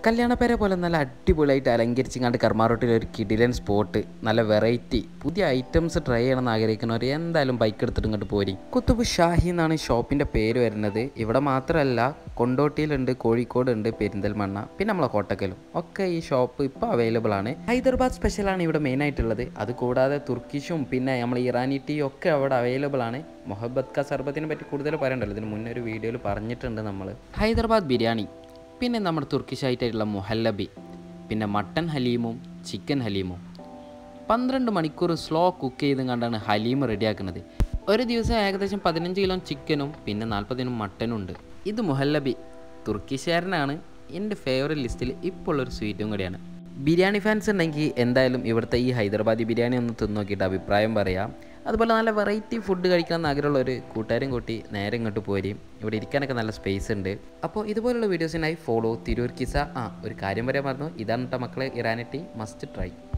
കല്യാണപ്പേരെ പോലെ നല്ല അടിപൊളിയായിട്ട് അലങ്കരിച്ചിങ്ങാണ്ട് കർമാറോട്ടിൽ ഒരു കിടിലൻ സ്പോട്ട് നല്ല വെറൈറ്റി പുതിയ ഐറ്റംസ് ട്രൈ ചെയ്യണമെന്ന് ആഗ്രഹിക്കുന്നവർ എന്തായാലും ബൈക്ക് എടുത്തിട്ട് ഇങ്ങോട്ട് പോരി കുത്തുബ് ഷാഹി എന്നാണ് ഈ ഷോപ്പിൻ്റെ പേര് വരുന്നത് ഇവിടെ മാത്രമല്ല കൊണ്ടോട്ടിയിലുണ്ട് കോഴിക്കോട് ഉണ്ട് പെരിന്തൽമണ്ണ പിന്നെ നമ്മളെ കോട്ടക്കലും ഒക്കെ ഈ ഷോപ്പ് ഇപ്പോൾ അവൈലബിൾ ആണ് ഹൈദരാബാദ് സ്പെഷ്യലാണ് ഇവിടെ മെയിൻ ആയിട്ടുള്ളത് അത് കൂടാതെ തുർക്കിഷും പിന്നെ നമ്മൾ ഇറാനി ടീ ഒക്കെ അവിടെ അവൈലബിൾ ആണ് മൊഹബത്ത് ക സർബത്തിനെ പറ്റി കൂടുതൽ പറയണ്ടല്ലോ ഇതിന് മുന്നേ ഒരു വീഡിയോയിൽ പറഞ്ഞിട്ടുണ്ട് നമ്മൾ ഹൈദരാബാദ് ബിരിയാണി പിന്നെ നമ്മുടെ തുർക്കിഷ് ആയിട്ടുള്ള മുഹല്ലബി പിന്നെ മട്ടൻ ഹലീമും ചിക്കൻ ഹലീമും പന്ത്രണ്ട് മണിക്കൂർ സ്ലോ കുക്ക് ചെയ്തും കണ്ടാണ് ഹലീം റെഡിയാക്കുന്നത് ഒരു ദിവസം ഏകദേശം പതിനഞ്ച് കിലോ ചിക്കനും പിന്നെ നാൽപ്പതിനും മട്ടനും ഉണ്ട് ഇത് മുഹല്ലബി തുർക്കിഷുകാരനാണ് എൻ്റെ ഫേവറേറ്റ് ലിസ്റ്റിൽ ഇപ്പോൾ ഉള്ളൊരു സ്വീറ്റും കൂടിയാണ് ബിരിയാണി ഫാൻസ് ഉണ്ടെങ്കിൽ എന്തായാലും ഇവിടുത്തെ ഈ ഹൈദരാബാദി ബിരിയാണി ഒന്ന് തിന്ന് നോക്കിയിട്ട് അഭിപ്രായം പറയാം അതുപോലെ നല്ല വെറൈറ്റി ഫുഡ് കഴിക്കണം എന്ന് ആഗ്രഹമുള്ള ഒരു കൂട്ടുകാരും കൂട്ടി നേരെ ഇങ്ങോട്ട് പോരും ഇവിടെ ഇരിക്കാനൊക്കെ നല്ല സ്പേസ് ഉണ്ട് അപ്പോൾ ഇതുപോലുള്ള വീഡിയോസിനായി ഫോളോ തിരൂർ കിസ ആ ഒരു കാര്യം പറയാൻ പറഞ്ഞു ഇതാണ് കേട്ടോ മക്കളെ ഇറാനിറ്റി മസ്റ്റ് ട്രൈ